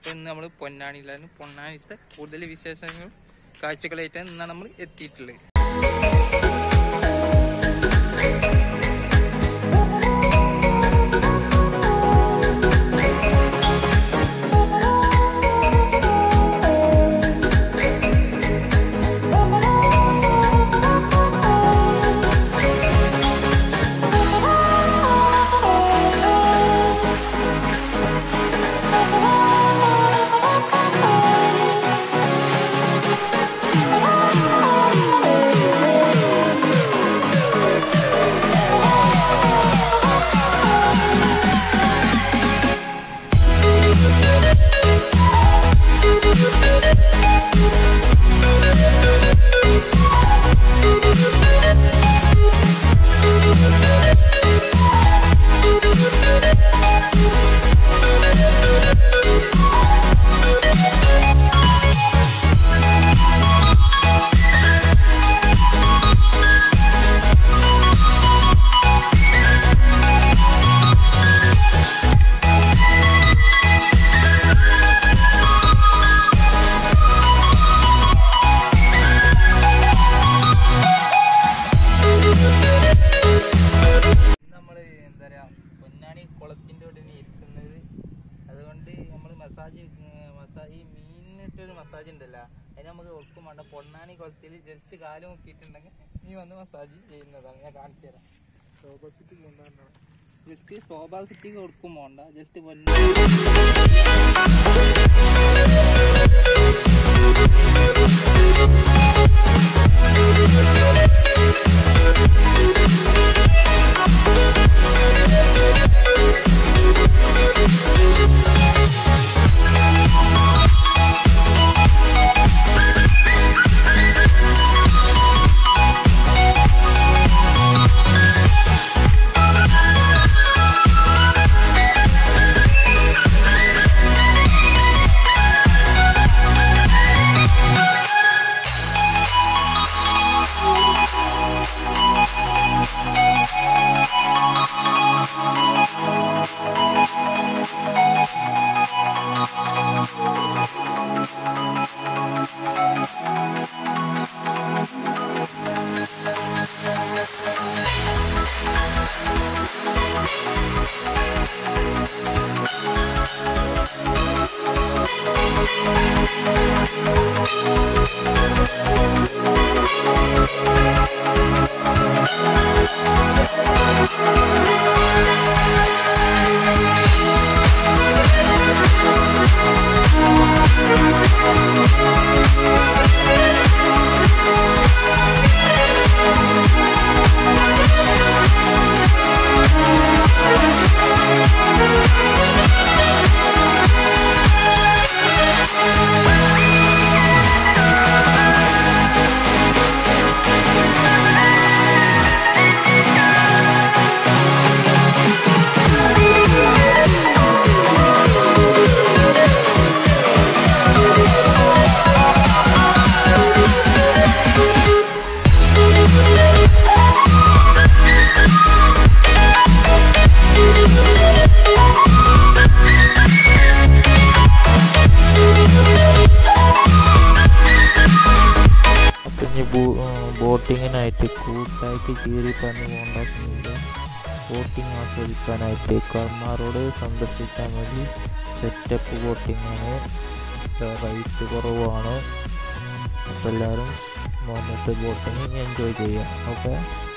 അപ്പോൾ ഇന്ന് നമ്മൾ പൊന്നാനിയിലാണ് പൊന്നാനിത്തെ കൂടുതൽ വിശേഷങ്ങളും കാഴ്ചകളായിട്ടാണ് ഇന്നാണ് നമ്മൾ എത്തിയിട്ടുള്ളത് നമ്മൾ എന്താ പറയാ പൊന്നാനി കുളത്തിന്റെ ഉടനെ ഇരിക്കുന്നത് അതുകൊണ്ട് നമ്മൾ മസാജ് മസാജ് ഈ മീനിട്ടൊരു മസാജ് ഉണ്ടല്ലോ അതിന് നമുക്ക് ഒട്ടും വേണ്ട പൊന്നാനി കുളത്തിൽ ജസ്റ്റ് കാല് നോക്കിയിട്ടുണ്ടെങ്കിൽ നീ വന്ന് മസാജ് ചെയ്യുന്നതാണ് ഞാൻ കാണിച്ചു തരാം ജസ്റ്റ് ശോഭാ സിറ്റിക്ക് കൊടുക്കും പോണ്ട ജസ്റ്റ് പൊന്നാനി അപ്പം ഇനി ബോട്ടിങ്ങിനായിട്ട് കൂട്ടായിട്ട് കീറി പറഞ്ഞു പോകേണ്ട ആവശ്യമില്ല ബോട്ടിങ് ആസ്വദിക്കാനായിട്ട് കർമാറോട് സന്ദർശിച്ചാൽ മതി സെറ്റപ്പ് ബോട്ടിങ്ങാണ് റേറ്റ് കുറവാണ് അപ്പോൾ എല്ലാവരും വന്നിട്ട് ബോട്ടിങ് എൻജോയ് ചെയ്യാം ഓക്കെ